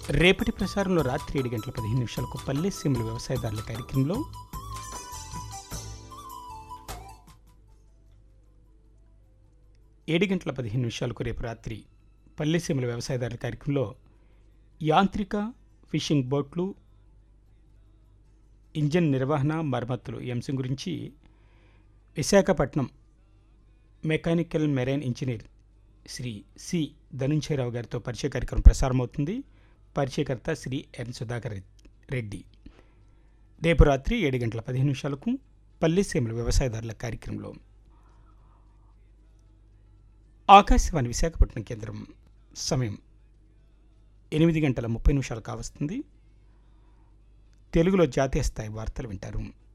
రేపటి ప్రసారంలో రాత్రి ఏడు గంటల పదిహేను నిమిషాలకు పల్లె సీమల వ్యవసాయదారుల కార్యక్రమంలో ఏడు గంటల పదిహేను నిమిషాలకు రేపు రాత్రి పల్లె సీమల వ్యవసాయదారుల కార్యక్రమంలో యాంత్రిక ఫిషింగ్ బోట్లు ఇంజన్ నిర్వహణ మరమ్మతులు ఈ అంశం గురించి Visakhapatnam mechanical marine engineer Shri C Dhananjaya Rao గారితో పరిచయ కార్యక్రమం ప్రసారమవుతుంది పరిచయకర్త శ్రీ ఎన్ సుధాకర్ రెడ్డి రేపు రాత్రి ఏడు గంటల పదిహేను నిమిషాలకు పల్లెసీమల వ్యవసాయదారుల కార్యక్రమంలో ఆకాశవాణి విశాఖపట్నం కేంద్రం సమయం ఎనిమిది గంటల ముప్పై నిమిషాలు కావస్తుంది తెలుగులో జాతీయ స్థాయి వార్తలు వింటారు